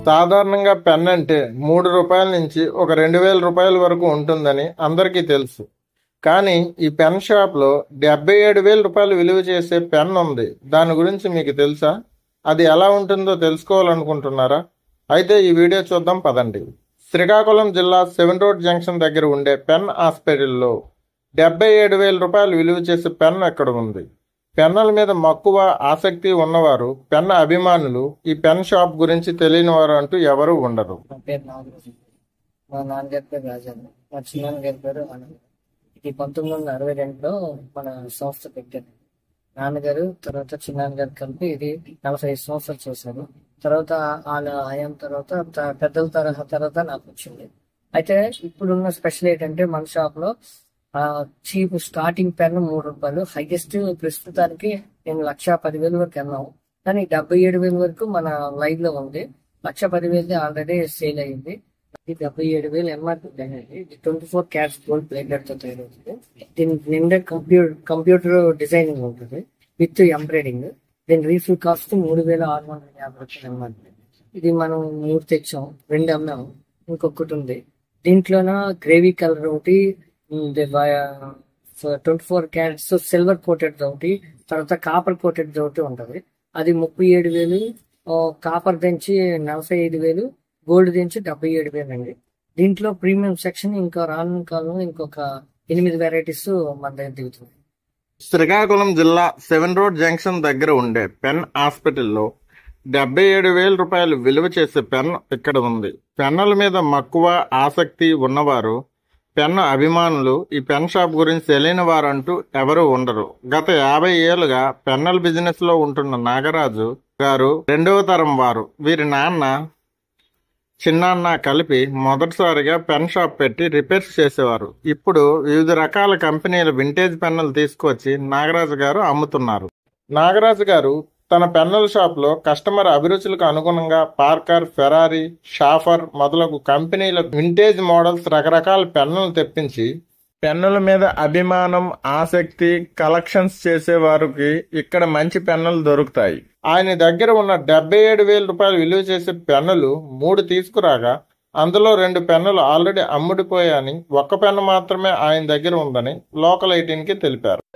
సాధారణంగా పెన్ అంటే మూడు రూపాయల నుంచి ఒక రెండు వేల రూపాయల వరకు ఉంటుందని అందరికీ తెలుసు కానీ ఈ పెన్ షాప్లో డెబ్బై ఏడు వేల రూపాయలు విలువ చేసే పెన్ ఉంది దాని గురించి మీకు తెలుసా అది ఎలా ఉంటుందో తెలుసుకోవాలనుకుంటున్నారా అయితే ఈ వీడియో చూద్దాం పదండి శ్రీకాకుళం జిల్లా సెవెన్ రోడ్ జంక్షన్ దగ్గర ఉండే పెన్ హాస్పిటల్లో డెబ్బై ఏడు వేల రూపాయలు విలువ చేసే పెన్ ఎక్కడ ఉంది పెన్నుల మీద మక్కువ ఆసక్తి ఉన్నవారు పెన్ అభిమానులు ఈ పెన్ షాప్ గురించి తెలియని వారు అంటూ ఎవరూ ఉండరు నా పేరు నాగరాజు మా నాన్నగారి పేరు రాజాను మా చిన్నాన్నగారి పేరు ఆనంద్ ఇది పంతొమ్మిది వందల అరవై రెండులో మన సంస్థ పెట్టారు నాన్నగారు తర్వాత చిన్నాన్నగారు కలిపి ఇది నలభై ఐదు సంవత్సరాలు చేశారు తర్వాత వాళ్ళ హయాం తర్వాత త- పెద్దల తరహా తర్వాత నాకు వచ్చింది అయితే ఇప్పుడున్న స్పెషల్ ఏంటంటే మన షాప్ లో చీప్ స్టార్టింగ్ పెన్ మూడు రూపాయలు హైయెస్ట్ ప్రస్తుతానికి నేను లక్ష పదివేల వరకు వెళ్ళాము కానీ డెబ్బై ఏడు వేల వరకు మన లైవ్ లో ఉంది లక్ష పదివేలు ఆల్రెడీ సేల్ అయ్యింది ఇది డెబ్బై ఏడు వేలు ఎంఆర్పి పెన్ అండి ఇది twenty four carats gold plated తో తయారవుతుంది దీని నిండా కంప్యూటర్ కంప్యూటర్ డిజైనింగ్ ఉంటుంది విత్ ఎంబ్రాయిడింగ్ దీని రీఫిల్ కాస్ట్ మూడు వేల ఆరు వందల యాభై రూపాయలు ఎంఆర్పి ఇది మనం మూడు తెచ్చాం రెండు అమ్మాము ఇంకొకటి ఉంది దీంట్లోన గ్రేవీ కలర్ ఒకటి twenty four carats silver coated ఒకటి తర్వాత కాపర్ కోటెడ్ ఒకటి ఉంటది అది ముప్పై ఏడు వేలు కాపర్ దించి నలభై ఐదు వేలు గోల్డ్ దించి డెబ్బై ఏడు వేలు అండి దీంట్లో ప్రీమియం సెక్షన్ ఇంకా రానున్న కాలంలో ఇంకొక ఎనిమిది వెరైటీస్ మన దగ్గర దిగుతుంది శ్రీకాకుళం జిల్లా సెవెన్ రోడ్ జంక్షన్ దగ్గర ఉండే పెన్ హాస్పిటల్లో డెబ్బై ఏడు వేల రూపాయలు విలువ చేసే పెన్ ఇక్కడ ఉంది పెన్నుల మీద మక్కువ ఆసక్తి ఉన్నవారు పెన్ అభిమానులు ఈ పెన్ షాప్ గురించి తెలియని వారంటూ ఎవరు ఉండరు గత యాభై ఏళ్లుగా పెన్నుల బిజినెస్ లో ఉంటున్న నాగరాజు గారు రెండవ తరం వారు వీరి నాన్న చిన్నాన్న కలిపి మొదటిసారిగా పెన్ షాప్ పెట్టి రిపేర్స్ చేసేవారు ఇప్పుడు వివిధ రకాల కంపెనీల వింటేజ్ పెన్నులు తీసుకొచ్చి నాగరాజు గారు అమ్ముతున్నారు నాగరాజు గారు తన పెన్నుల షాప్లో కస్టమర్ అభిరుచులకు అనుగుణంగా పార్కర్ ఫెరారీ షాఫర్ మొదలగు కంపెనీల వింటేజ్ మోడల్స్ రకరకాల పెన్నులు తెప్పించి పెన్నుల మీద అభిమానం ఆసక్తి కలెక్షన్స్ చేసే వారికి ఇక్కడ మంచి పెన్నులు దొరుకుతాయి ఆయన దగ్గర ఉన్న డెబ్బై ఏడు వేల రూపాయలు విలువ చేసే పెన్నులు మూడు తీసుకురాగా అందులో రెండు పెన్నులు ఆల్రెడీ అమ్ముడిపోయాయని ఒక్క పెన్ను మాత్రమే ఆయన దగ్గర ఉందని లోకల్ ఎయిటీన్ కి తెలిపారు